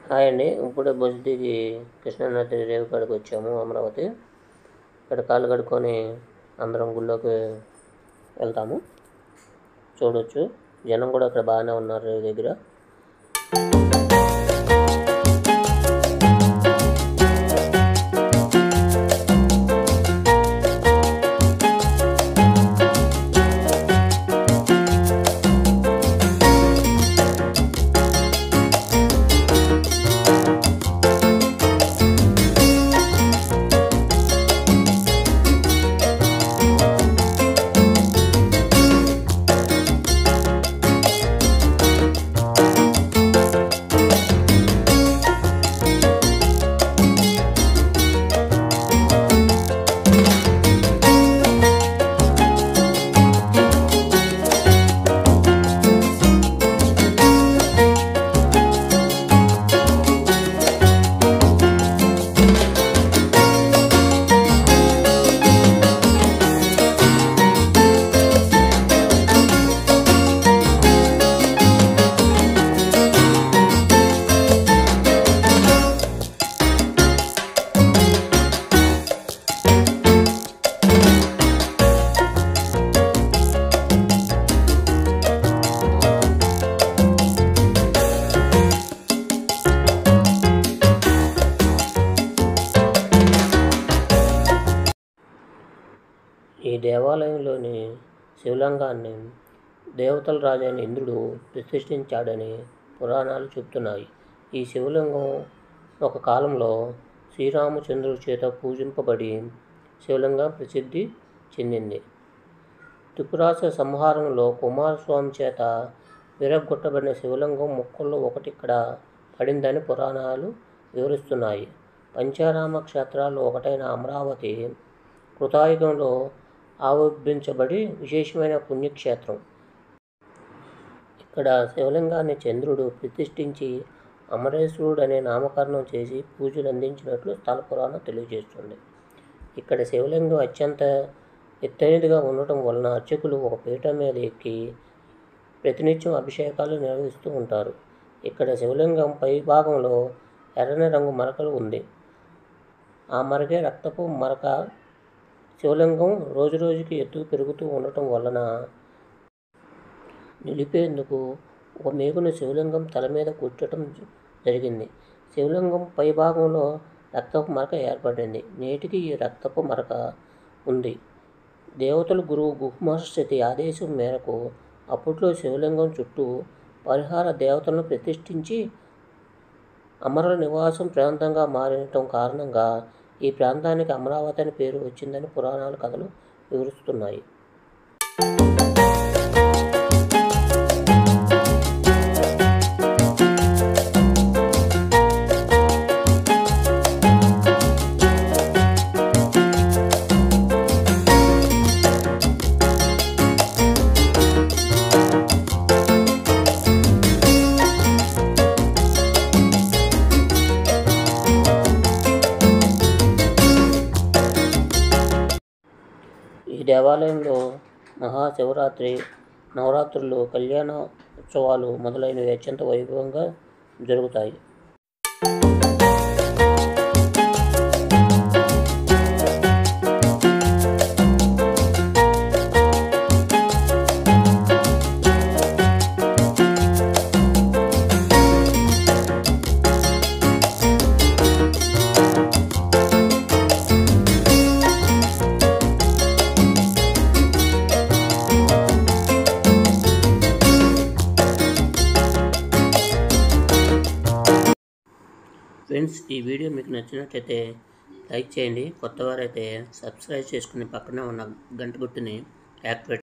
hi అండి ఇప్పుడే bus దిగి కృష్ణానది రేవు కాడికి వచ్చాము అమరావతి ఇక్కడ కాళ్ళు కడుక్కొని అందరం గుళ్ళోకి వెళ్తాము చూడొచ్చు జనం కూడా అక్కడ బాగానే ఉన్నారు రేవు దగ్గర ఈ దేవాలయంలోని శివలింగాన్ని దేవతల రాజైన ఇంద్రుడు ప్రతిష్ఠించాడని పురాణాలు చెబుతున్నాయి ఈ శివలింగం ఒక కాలంలో శ్రీరామచంద్రుడి చేత పూజింపబడి శివలింగం ప్రసిద్ధి చెందింది త్రిపురాస సంహారంలో కుమారస్వామి చేత విరగొట్టబడిన శివలింగం ముక్కల్లో ఒకటి ఇక్కడ పడిందని పురాణాలు వివరిస్తున్నాయి పంచారామ క్షేత్రాల్లో ఒకటైన అమరావతి కృతాయుగంలో ఆవిర్భించబడి విశేషమైన పుణ్యక్షేత్రం ఇక్కడ శివలింగాన్ని చంద్రుడు ప్రతిష్ఠించి అమరేశ్వరుడు అనే నామకరణం చేసి పూజలు అందించినట్లు స్థల పురాణం తెలియజేస్తుంది ఇక్కడ శివలింగం అత్యంత ఎత్తైనదిగా ఉండటం వలన అర్చకులు ఒక పీఠం మీద ఎక్కి ప్రతినిత్యం అభిషేకాలు నిర్వహిస్తూ ఉంటారు ఇక్కడ శివలింగం పై భాగంలో ఎర్రని రంగు మరకలు ఉంది ఆ మరకే రక్తపు మరక శివలింగం రోజురోజుకి ఎత్తు పెరుగుతూ ఉండటం వలన నిలిపేందుకు ఒక మేకును శివలింగం తల మీద కుట్టడం జరిగింది శివలింగం పై భాగంలో రక్తపు మరక ఏర్పడింది నేటికి ఈ రక్తపు మరక ఉంది దేవతల గురువు గుహమహర్షతి ఆదేశం మేరకు అప్పట్లో శివలింగం చుట్టూ పరిహార దేవతలను ప్రతిష్ఠించి అమరుల నివాసం ప్రాంతంగా మారటం కారణంగా ఈ ప్రాంతానికి అమరావతి అని పేరు వచ్చిందని పురాణాల కథలు వివరిస్తున్నాయి ఈ దేవాలయంలో మహాశివరాత్రి నవరాత్రులు కళ్యాణ ఉత్సవాలు మొదలైనవి అత్యంత వైభవంగా జరుగుతాయి ఫ్రెండ్స్ ఈ వీడియో మీకు నచ్చినట్లయితే లైక్ చేయండి కొత్త వారైతే సబ్స్క్రైబ్ చేసుకుని పక్కనే ఉన్న గంట గుర్తుని యాక్టివేట్